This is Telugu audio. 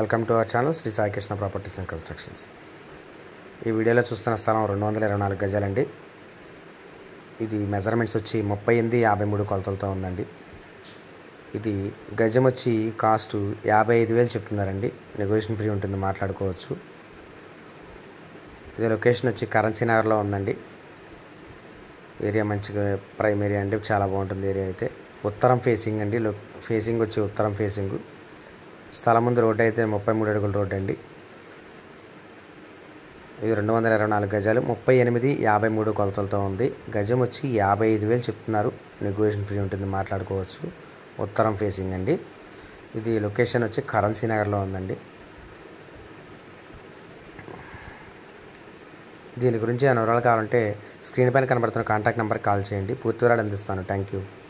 welcome to our channel Shri Saikrishna properties and constructions ఈ వీడియోలో చూస్తున్న స్థలం రెండు వందల ఇరవై నాలుగు గజాలండి ఇది మెజర్మెంట్స్ వచ్చి ముప్పై ఎనిమిది యాభై మూడు కొలతలతో ఉందండి ఇది గజం వచ్చి కాస్ట్ యాభై ఐదు వేలు చెప్తున్నారండి నెగోషియేషన్ ఫ్రీ ఉంటుంది మాట్లాడుకోవచ్చు ఇది లొకేషన్ వచ్చి కరెన్సీ నగర్లో ఉందండి ఏరియా మంచిగా ప్రైమ్ ఏరియా అండి చాలా బాగుంటుంది ఏరియా అయితే ఉత్తరం ఫేసింగ్ అండి లో ఫేసింగ్ వచ్చి ఉత్తరం ఫేసింగ్ స్థలం ముందు రోడ్డు అయితే ముప్పై మూడు అడుగుల రోడ్డు అండి ఇది రెండు వందల ఇరవై నాలుగు గజాలు ముప్పై ఎనిమిది యాభై మూడు కొలతలతో ఉంది గజం వచ్చి యాభై ఐదు వేలు చెప్తున్నారు నెగోషియేషన్ ఫ్రీ ఉంటుంది మాట్లాడుకోవచ్చు ఉత్తరం ఫేసింగ్ అండి ఇది లొకేషన్ వచ్చి కరెన్సీ నగర్లో ఉందండి దీని గురించి ఏమైనా వివరాలు కావాలంటే స్క్రీన్ పైన కనబడుతున్న కాంటాక్ట్ నెంబర్కి కాల్ చేయండి పూర్తి వివరాలు అందిస్తాను థ్యాంక్ యూ